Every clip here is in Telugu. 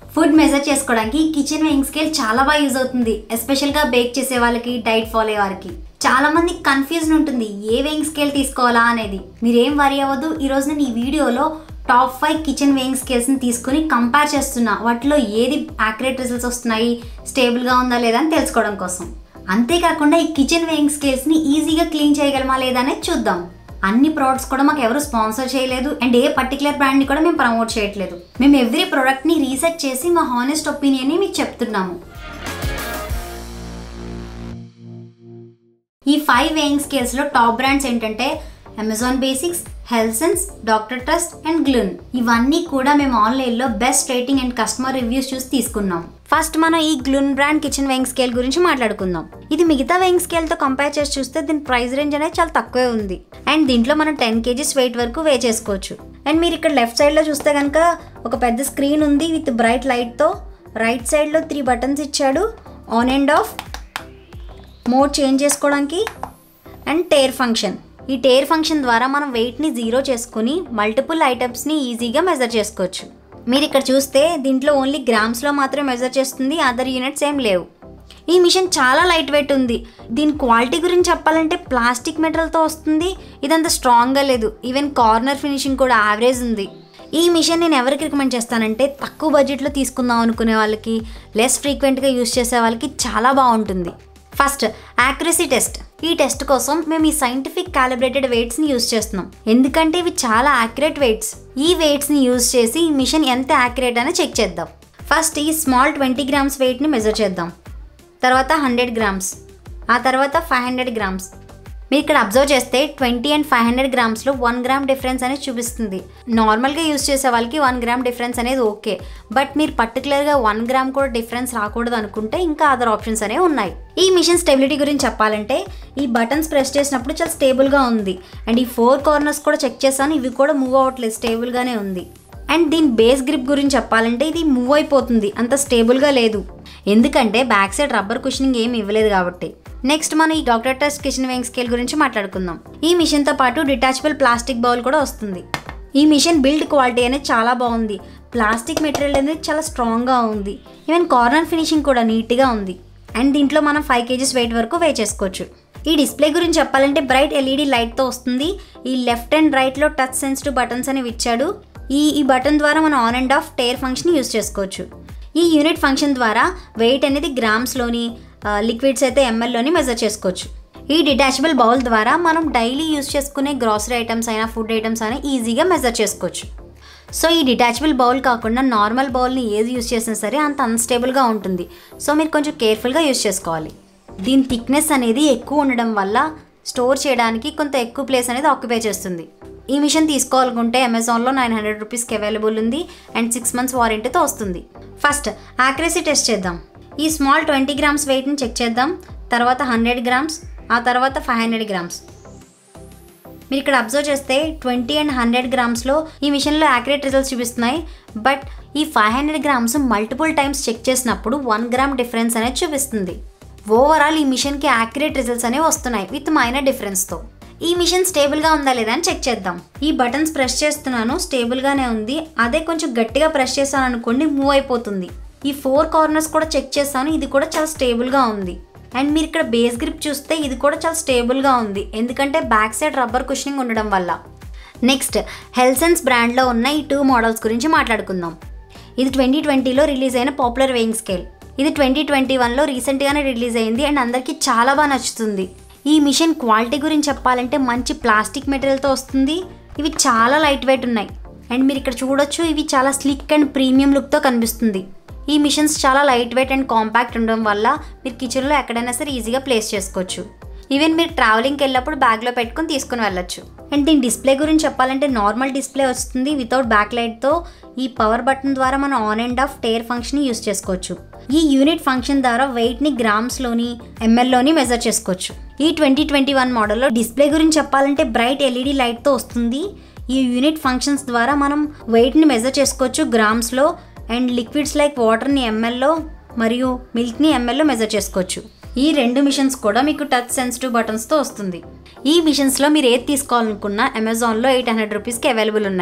ఫుడ్ మెజర్ చేసుకోవడానికి కిచెన్ వెయింగ్ స్కేల్ చాలా బాగా యూజ్ అవుతుంది ఎస్పెషల్గా బేక్ చేసే వాళ్ళకి డైట్ ఫాలో అయ్యే వారికి చాలా మంది కన్ఫ్యూజన్ ఉంటుంది ఏ వెయింగ్ స్కేల్ తీసుకోవాలా అనేది మీరేం వరి అవ్వద్దు ఈరోజు నేను ఈ వీడియోలో టాప్ ఫైవ్ కిచెన్ వెయింగ్ స్కేల్స్ని తీసుకుని కంపేర్ చేస్తున్నా వాటిలో ఏది యాక్యురేట్ రిజల్ట్స్ వస్తున్నాయి స్టేబుల్గా ఉందా లేదా అని తెలుసుకోవడం కోసం అంతేకాకుండా ఈ కిచెన్ వెయింగ్ స్కేల్స్ని ఈజీగా క్లీన్ చేయగలమా లేదా అనేది చూద్దాం అన్ని ప్రోడక్ట్స్ కూడా మాకు ఎవరు స్పాన్సర్ చేయలేదు అండ్ ఏ పర్టికులర్ బ్రాండ్ని కూడా మేము ప్రమోట్ చేయట్లేదు మేము ఎవ్రీ ప్రోడక్ట్ని రీసెర్చ్ చేసి మా హానెస్ట్ ఒపీనియన్ని మీకు చెప్తున్నాము ఈ ఫైవ్ వేయింగ్ స్కేల్స్లో టాప్ బ్రాండ్స్ ఏంటంటే Amazon basics HealthSense doctor Trust and Glun ఇవన్నీ కూడా మేము ఆన్లైన్లో best rating and customer reviews చూసి తీసుకున్నాం ఫస్ట్ మనం ఈ Glun brand kitchen weighing scale గురించి మాట్లాడుకుందాం ఇది మిగతా వెయింగ్ స్కేల్తో కంపేర్ చేసి చూస్తే దీని ప్రైస్ రేంజ్ అనేది చాలా తక్కువే ఉంది అండ్ దీంట్లో మనం టెన్ కేజీస్ వెయిట్ వరకు వే చేసుకోవచ్చు అండ్ మీరు ఇక్కడ లెఫ్ట్ సైడ్లో చూస్తే కనుక ఒక పెద్ద స్క్రీన్ ఉంది విత్ బ్రైట్ లైట్తో రైట్ సైడ్లో త్రీ బటన్స్ ఇచ్చాడు on and off mode change చేసుకోవడానికి అండ్ టేర్ ఫంక్షన్ ఈ టేర్ ఫంక్షన్ ద్వారా మనం వెయిట్ని జీరో చేసుకుని మల్టిపుల్ ఐటమ్స్ని ఈజీగా మెజర్ చేసుకోవచ్చు మీరు ఇక్కడ చూస్తే దీంట్లో ఓన్లీ గ్రామ్స్లో మాత్రమే మెజర్ చేస్తుంది అదర్ యూనిట్స్ ఏం లేవు ఈ మిషన్ చాలా లైట్ వెయిట్ ఉంది దీని క్వాలిటీ గురించి చెప్పాలంటే ప్లాస్టిక్ మెటీరియల్తో వస్తుంది ఇదంత స్ట్రాంగ్గా లేదు ఈవెన్ కార్నర్ ఫినిషింగ్ కూడా యావరేజ్ ఉంది ఈ మిషన్ నేను ఎవరికి రికమెండ్ చేస్తానంటే తక్కువ బడ్జెట్లో తీసుకుందాం అనుకునే వాళ్ళకి లెస్ ఫ్రీక్వెంట్గా యూస్ చేసే వాళ్ళకి చాలా బాగుంటుంది ఫస్ట్ యాక్యురసీ టెస్ట్ ఈ టెస్ట్ కోసం మేము ఈ సైంటిఫిక్ క్యాలిబ్రేటెడ్ వెయిట్స్ని యూజ్ చేస్తున్నాం ఎందుకంటే ఇవి చాలా యాక్యురేట్ వెయిట్స్ ఈ వెయిట్స్ని యూజ్ చేసి ఈ మిషన్ ఎంత యాక్యురేట్ అని చెక్ చేద్దాం ఫస్ట్ ఈ స్మాల్ ట్వంటీ గ్రామ్స్ వెయిట్ని మెజర్ చేద్దాం తర్వాత హండ్రెడ్ గ్రామ్స్ ఆ తర్వాత ఫైవ్ హండ్రెడ్ గ్రామ్స్ మీరు ఇక్కడ అబ్జర్వ్ చేస్తే ట్వంటీ అండ్ ఫైవ్ హండ్రెడ్ గ్రామ్స్లో వన్ గ్రామ్ డిఫరెన్స్ అనేది చూపిస్తుంది నార్మల్గా యూస్ చేసే వాళ్ళకి వన్ గ్రామ్ డిఫరెన్స్ అనేది ఓకే బట్ మీరు పర్టికులర్గా వన్ గ్రామ్ కూడా డిఫరెన్స్ రాకూడదు అనుకుంటే ఇంకా అదర్ ఆప్షన్స్ అనేవి ఉన్నాయి ఈ మిషన్ స్టెబిలిటీ గురించి చెప్పాలంటే ఈ బటన్స్ ప్రెస్ చేసినప్పుడు చాలా స్టేబుల్గా ఉంది అండ్ ఈ ఫోర్ కార్నర్స్ కూడా చెక్ చేశాను ఇవి కూడా మూవ్ అవ్వట్లేదు స్టేబుల్గానే ఉంది అండ్ దీని బేస్ గ్రిప్ గురించి చెప్పాలంటే ఇది మూవ్ అయిపోతుంది అంత స్టేబుల్గా లేదు ఎందుకంటే బ్యాక్ సైడ్ రబ్బర్ కుషనింగ్ ఏమి ఇవ్వలేదు కాబట్టి నెక్స్ట్ మనం ఈ doctor Trust kitchen weighing scale గురించి మాట్లాడుకుందాం ఈ మిషన్తో పాటు డిటాచబుల్ ప్లాస్టిక్ బౌల్ కూడా వస్తుంది ఈ మిషన్ బిల్డ్ క్వాలిటీ అనేది చాలా బాగుంది ప్లాస్టిక్ మెటీరియల్ అనేది చాలా స్ట్రాంగ్గా ఉంది ఈవెన్ కార్నర్ ఫినిషింగ్ కూడా నీట్గా ఉంది అండ్ దీంట్లో మనం ఫైవ్ కేజీస్ వెయిట్ వరకు వే చేసుకోవచ్చు ఈ డిస్ప్లే గురించి చెప్పాలంటే బ్రైట్ ఎల్ఈడి లైట్తో వస్తుంది ఈ లెఫ్ట్ అండ్ రైట్లో టచ్ సెన్సిటివ్ బటన్స్ అనేవి ఇచ్చాడు ఈ ఈ బటన్ ద్వారా మనం on and off tare function use చేసుకోవచ్చు ఈ యూనిట్ ఫంక్షన్ ద్వారా వెయిట్ అనేది గ్రామ్స్లోని లిక్విడ్స్ అయితే ఎంఎల్లోని మెజర్ చేసుకోవచ్చు ఈ డిటాచబుల్ బౌల్ ద్వారా మనం డైలీ యూస్ చేసుకునే గ్రాసరీ ఐటమ్స్ అయినా ఫుడ్ ఐటమ్స్ అయినా ఈజీగా మెజర్ చేసుకోవచ్చు సో ఈ డిటాచబుల్ బౌల్ కాకుండా నార్మల్ బౌల్ని ఏది యూస్ చేసినా సరే అంత అన్స్టేబుల్గా ఉంటుంది సో మీరు కొంచెం కేర్ఫుల్గా యూస్ చేసుకోవాలి దీని థిక్నెస్ అనేది ఎక్కువ ఉండడం వల్ల స్టోర్ చేయడానికి కొంత ఎక్కువ ప్లేస్ అనేది ఆక్యుపై చేస్తుంది ఈ మిషన్ తీసుకోవాలనుకుంటే అమెజాన్లో నైన్ హండ్రెడ్ రూపీస్కి అవైలబుల్ ఉంది అండ్ సిక్స్ మంత్స్ వారంటీతో వస్తుంది ఫస్ట్ యాక్యురసీ టెస్ట్ చేద్దాం ఈ స్మాల్ ట్వంటీ గ్రామ్స్ వెయిట్ని చెక్ చేద్దాం తర్వాత హండ్రెడ్ గ్రామ్స్ ఆ తర్వాత ఫైవ్ హండ్రెడ్ గ్రామ్స్ మీరు ఇక్కడ అబ్జర్వ్ చేస్తే ట్వంటీ అండ్ హండ్రెడ్ గ్రామ్స్లో ఈ మిషన్లో యాక్యురేట్ రిజల్ట్స్ చూపిస్తున్నాయి బట్ ఈ five hundred grams multiple times check చేసినప్పుడు వన్ గ్రామ్ డిఫరెన్స్ అనేది చూపిస్తుంది ఓవరాల్ ఈ మిషన్కి యాక్యురేట్ రిజల్ట్స్ అనేవి వస్తున్నాయి విత్ మైనర్ డిఫరెన్స్తో ఈ మిషన్ స్టేబుల్గా ఉందా లేదా అని చెక్ చేద్దాం ఈ బటన్స్ ప్రెస్ చేస్తున్నాను స్టేబుల్గానే ఉంది అదే కొంచెం గట్టిగా ప్రెస్ చేశాను అనుకోండి మూవ్ అయిపోతుంది ఈ ఫోర్ కార్నర్స్ కూడా చెక్ చేస్తాను ఇది కూడా చాలా స్టేబుల్గా ఉంది అండ్ మీరు ఇక్కడ బేస్ గ్రిప్ చూస్తే ఇది కూడా చాలా స్టేబుల్గా ఉంది ఎందుకంటే బ్యాక్ సైడ్ రబ్బర్ కుషనింగ్ ఉండడం వల్ల నెక్స్ట్ హెల్సన్స్ బ్రాండ్లో ఉన్న ఈ టూ మోడల్స్ గురించి మాట్లాడుకుందాం ఇది ట్వంటీ ట్వంటీలో రిలీజ్ అయిన పాపులర్ వెయింగ్ స్కేల్ ఇది ట్వంటీ ట్వంటీ వన్లో రీసెంట్గానే రిలీజ్ అయింది అండ్ అందరికీ చాలా బాగా నచ్చుతుంది ఈ మిషన్ క్వాలిటీ గురించి చెప్పాలంటే మంచి ప్లాస్టిక్ మెటీరియల్తో వస్తుంది ఇవి చాలా లైట్ వెయిట్ ఉన్నాయి అండ్ మీరు ఇక్కడ చూడొచ్చు ఇవి చాలా స్లిక్ అండ్ ప్రీమియం లుక్తో కనిపిస్తుంది ఈ మిషన్స్ చాలా లైట్ వెయిట్ అండ్ కాంపాక్ట్ ఉండడం వల్ల మీరు కిచెన్లో ఎక్కడైనా సరే ఈజీగా ప్లేస్ చేసుకోవచ్చు ఈవెన్ మీరు ట్రావెలింగ్కి వెళ్ళినప్పుడు బ్యాగ్లో పెట్టుకుని తీసుకుని వెళ్ళొచ్చు అండ్ దీని డిస్ప్లే గురించి చెప్పాలంటే నార్మల్ డిస్ప్లే వస్తుంది వితౌట్ బ్యాక్ లైట్తో ఈ పవర్ బటన్ ద్వారా మనం on and off tare function use చేసుకోవచ్చు ఈ యూనిట్ ఫంక్షన్ ద్వారా వెయిట్ని గ్రామ్స్లోని ఎంఎల్లోని మెజర్ చేసుకోవచ్చు ఈ ట్వంటీ ట్వంటీ వన్ మోడల్లో డిస్ప్లే గురించి చెప్పాలంటే బ్రైట్ ఎల్ఈడి లైట్తో వస్తుంది ఈ యూనిట్ ఫంక్షన్స్ ద్వారా మనం వెయిట్ని మెజర్ చేసుకోవచ్చు గ్రామ్స్లో అండ్ లిక్విడ్స్ లైక్ వాటర్ని ఎంఎల్లో మరియు మిల్క్ని ఎంఎల్లో మెజర్ చేసుకోవచ్చు ఈ రెండు మిషన్స్ కూడా మీకు టచ్ సెన్సిటివ్ బటన్స్తో వస్తుంది ఈ మిషన్స్లో మీరు ఏది తీసుకోవాలనుకున్నా అమెజాన్లో ఎయిట్ హండ్రెడ్ రూపీస్కి అవైలబుల్ ఉన్నాయి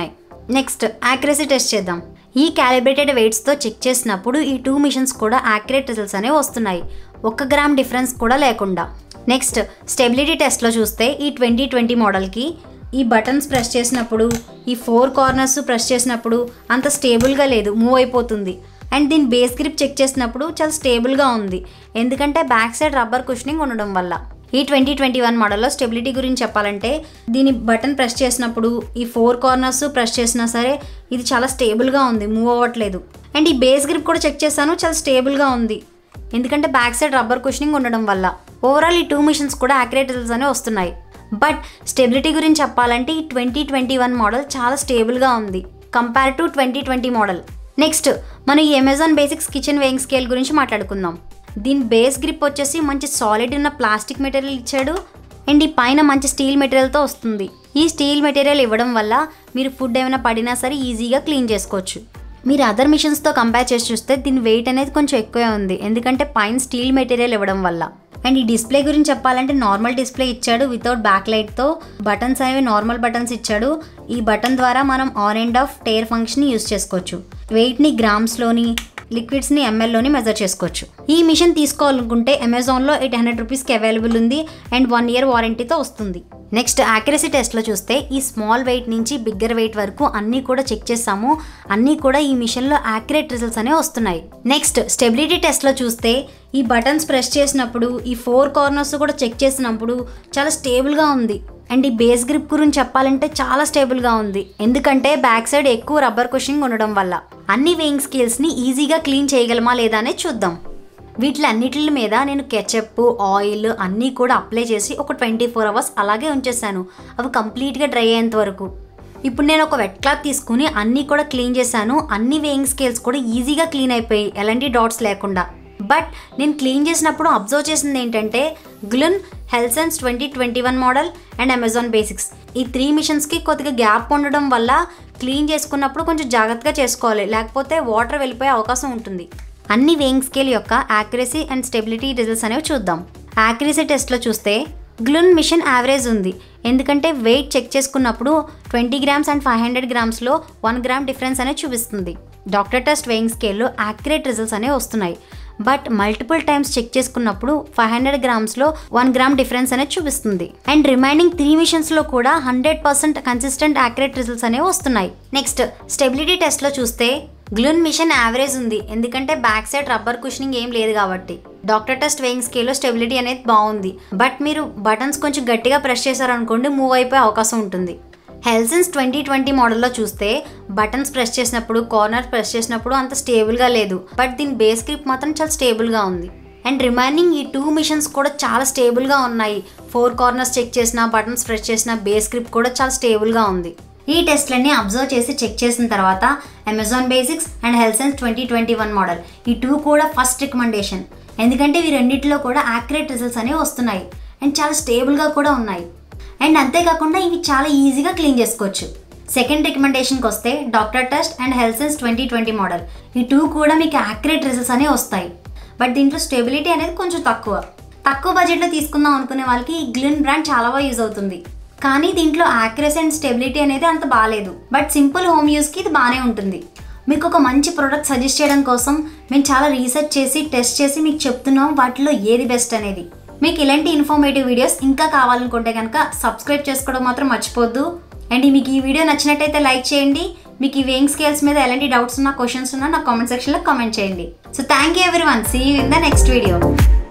నెక్స్ట్ యాక్యురసీ టెస్ట్ చేద్దాం ఈ క్యాలిబ్రేటెడ్ వెయిట్స్తో చెక్ చేసినప్పుడు ఈ టూ మిషన్స్ కూడా యాక్యురేట్ రిజల్ట్స్ అనేవి వస్తున్నాయి ఒక్క గ్రామ్ డిఫరెన్స్ కూడా లేకుండా నెక్స్ట్ స్టెబిలిటీ టెస్ట్లో చూస్తే ఈ ట్వంటీ ట్వంటీ మోడల్కి ఈ బటన్స్ ప్రెస్ చేసినప్పుడు ఈ ఫోర్ కార్నర్స్ ప్రెస్ చేసినప్పుడు అంత స్టేబుల్గా లేదు మూవ్ అయిపోతుంది అండ్ దీని బేస్ గ్రిప్ చెక్ చేసినప్పుడు చాలా స్టేబుల్గా ఉంది ఎందుకంటే బ్యాక్ సైడ్ రబ్బర్ కుషనింగ్ ఉండడం వల్ల ఈ ట్వంటీ ట్వంటీ వన్ మోడల్లో స్టెబిలిటీ గురించి చెప్పాలంటే దీని బటన్ ప్రెస్ చేసినప్పుడు ఈ ఫోర్ కార్నర్స్ ప్రెస్ చేసినా సరే ఇది చాలా స్టేబుల్గా ఉంది మూవ్ అవ్వట్లేదు అండ్ ఈ బేస్ గ్రిప్ కూడా చెక్ చేశాను చాలా స్టేబుల్గా ఉంది ఎందుకంటే బ్యాక్ సైడ్ రబ్బర్ కుషనింగ్ ఉండడం వల్ల ఓవరాల్ ఈ టూ మిషన్స్ కూడా యాక్యురేట్ రిజల్ట్స్ అనేవి వస్తున్నాయి బట్ స్టెబిలిటీ గురించి చెప్పాలంటే ఈ ట్వంటీ ట్వంటీ వన్ మోడల్ చాలా స్టేబుల్గా ఉంది compare to twenty twenty model next మనం ఈ Amazon basics kitchen weighing scale గురించి మాట్లాడుకుందాం దీని బేస్ గ్రిప్ వచ్చేసి మంచి సాలిడ్ ఉన్న ప్లాస్టిక్ మెటీరియల్ ఇచ్చాడు అండ్ ఈ పైన మంచి స్టీల్ మెటీరియల్తో వస్తుంది ఈ స్టీల్ మెటీరియల్ ఇవ్వడం వల్ల మీరు ఫుడ్ ఏమైనా పడినా సరే ఈజీగా క్లీన్ చేసుకోవచ్చు మీరు అదర్ మిషన్స్తో కంపేర్ చేసి చూస్తే దీని వెయిట్ అనేది కొంచెం ఎక్కువే ఉంది ఎందుకంటే పైన స్టీల్ మెటీరియల్ ఇవ్వడం వల్ల అండ్ ఈ డిస్ప్లే గురించి చెప్పాలంటే నార్మల్ డిస్ప్లే ఇచ్చాడు వితౌట్ బ్యాక్ లైట్తో బటన్స్ అనేవి నార్మల్ బటన్స్ ఇచ్చాడు ఈ బటన్ ద్వారా మనం on and off tare function use చేసుకోవచ్చు వెయిట్ని గ్రామ్స్లోని లిక్విడ్స్ని ఎంఎల్లోని మెజర్ చేసుకోవచ్చు ఈ మిషన్ తీసుకోవాలనుకుంటే అమెజాన్లో ఎయిట్ హండ్రెడ్ రూపీస్కి అవైలబుల్ ఉంది అండ్ వన్ ఇయర్ వారంటీతో వస్తుంది నెక్స్ట్ యాక్యురసీ టెస్ట్లో చూస్తే ఈ స్మాల్ వెయిట్ నుంచి బిగ్గర్ వెయిట్ వరకు అన్నీ కూడా చెక్ చేసాము అన్నీ కూడా ఈ మిషన్లో యాక్యురేట్ రిజల్ట్స్ అనేవి వస్తున్నాయి నెక్స్ట్ స్టెబిలిటీ టెస్ట్లో చూస్తే ఈ బటన్స్ ప్రెస్ చేసినప్పుడు ఈ ఫోర్ కార్నర్స్ కూడా చెక్ చేసినప్పుడు చాలా స్టేబుల్గా ఉంది అండ్ ఈ బేస్ గ్రిప్ గురించి చెప్పాలంటే చాలా స్టేబుల్గా ఉంది ఎందుకంటే బ్యాక్ సైడ్ ఎక్కువ రబ్బర్ కుషింగ్ ఉండడం వల్ల అన్ని వేయింగ్ స్కేల్స్ని ఈజీగా క్లీన్ చేయగలమా లేదా అనేది చూద్దాం వీటిలన్నిటి మీద నేను కెచప్ ఆయిల్ అన్నీ కూడా అప్లై చేసి ఒక ట్వంటీ ఫోర్ అవర్స్ అలాగే ఉంచేసాను అవి కంప్లీట్గా డ్రై అయ్యేంత వరకు ఇప్పుడు నేను ఒక వెట్ క్లాత్ తీసుకుని అన్నీ కూడా క్లీన్ చేశాను అన్ని వేయింగ్ స్కేల్స్ కూడా ఈజీగా క్లీన్ అయిపోయాయి ఎలాంటి డాట్స్ లేకుండా బట్ నేను క్లీన్ చేసినప్పుడు అబ్జర్వ్ చేసింది ఏంటంటే గ్లున్ HealthSense twenty twenty one model and Amazon basics ఈ త్రీ మిషన్స్కి కొద్దిగా గ్యాప్ ఉండడం వల్ల క్లీన్ చేసుకున్నప్పుడు కొంచెం జాగ్రత్తగా చేసుకోవాలి లేకపోతే వాటర్ వెళ్ళిపోయే అవకాశం ఉంటుంది అన్ని వేయింగ్ స్కేల్ యొక్క యాక్యురసీ అండ్ స్టెబిలిటీ రిజల్ట్స్ అనేవి చూద్దాం యాక్యురసీ టెస్ట్లో చూస్తే గ్లున్ మిషన్ యావరేజ్ ఉంది ఎందుకంటే వెయిట్ చెక్ చేసుకున్నప్పుడు twenty grams and five hundred గ్రామ్స్లో వన్ గ్రామ్ డిఫరెన్స్ అనేది చూపిస్తుంది డాక్టర్ టెస్ట్ వేయింగ్ స్కేల్లో యాక్యురేట్ రిజల్ట్స్ అనేవి వస్తున్నాయి బట్ మల్టిపుల్ టైమ్స్ చెక్ చేసుకున్నప్పుడు ఫైవ్ హండ్రెడ్ గ్రామ్స్లో వన్ గ్రామ్ డిఫరెన్స్ అనేది చూపిస్తుంది అండ్ రిమైనింగ్ త్రీ మిషన్స్లో కూడా hundred percent consistent accurate results అనేవి వస్తున్నాయి నెక్స్ట్ స్టెబిలిటీ టెస్ట్లో చూస్తే గ్లూన్ మిషన్ యావరేజ్ ఉంది ఎందుకంటే బ్యాక్ సైడ్ రబ్బర్ కుషనింగ్ ఏం లేదు కాబట్టి డాక్టర్ టెస్ట్ వేయింగ్ స్కేల్లో స్టెబిలిటీ అనేది బాగుంది బట్ మీరు బటన్స్ కొంచెం గట్టిగా ప్రెస్ చేశారనుకోండి మూవ్ అయిపోయే అవకాశం ఉంటుంది హెల్సన్స్ ట్వంటీ ట్వంటీ మోడల్లో చూస్తే బటన్స్ ప్రెస్ చేసినప్పుడు కార్నర్ ప్రెస్ చేసినప్పుడు అంత స్టేబుల్గా లేదు బట్ దీని బేస్ గ్రిప్ మాత్రం చాలా స్టేబుల్గా ఉంది అండ్ రిమైనింగ్ ఈ టూ మిషన్స్ కూడా చాలా స్టేబుల్గా ఉన్నాయి ఫోర్ కార్నర్స్ చెక్ చేసిన బటన్స్ ప్రెస్ చేసిన బేస్ గ్రిప్ కూడా చాలా స్టేబుల్గా ఉంది ఈ టెస్ట్లన్నీ అబ్జర్వ్ చేసి చెక్ చేసిన తర్వాత Amazon basics and HealthSense twenty twenty one model ఈ టూ కూడా ఫస్ట్ రికమెండేషన్ ఎందుకంటే ఇవి రెండింటిలో కూడా యాక్యురేట్ రిజల్ట్స్ అనేవి వస్తున్నాయి అండ్ చాలా స్టేబుల్గా కూడా ఉన్నాయి అండ్ అంతేకాకుండా ఇవి చాలా ఈజీగా క్లీన్ చేసుకోవచ్చు సెకండ్ రికమెండేషన్కి వస్తే doctor trust and HealthSense twenty twenty model ఈ టూ కూడా మీకు యాక్యురేట్ రిజల్ట్స్ అనేవి వస్తాయి బట్ దీంట్లో స్టెబిలిటీ అనేది కొంచెం తక్కువ తక్కువ బడ్జెట్లో తీసుకుందాం అనుకునే వాళ్ళకి ఈ గ్లిన్ బ్రాండ్ చాలా బాగా యూజ్ అవుతుంది కానీ దీంట్లో యాక్యురసీ అండ్ స్టెబిలిటీ అనేది అంత బాగాలేదు బట్ సింపుల్ హోమ్ యూస్కి ఇది బాగానే ఉంటుంది మీకు ఒక మంచి ప్రోడక్ట్ సజెస్ట్ చేయడం కోసం మేము చాలా రీసెర్చ్ చేసి టెస్ట్ చేసి మీకు చెప్తున్నాం వాటిలో ఏది బెస్ట్ అనేది మీకు ఇలాంటి ఇన్ఫర్మేటివ్ వీడియోస్ ఇంకా కావాలనుకుంటే కనుక సబ్స్క్రైబ్ చేసుకోవడం మాత్రం మర్చిపోద్దు అండ్ మీకు ఈ వీడియో నచ్చినట్టయితే లైక్ చేయండి మీకు ఈ వేయింగ్ స్కేల్స్ మీద ఎలాంటి డౌట్స్ ఉన్నా క్వశ్చన్స్ ఉన్నా నా కామెంట్ సెక్షన్లో కామెంట్ చేయండి so thank you everyone see you in the next video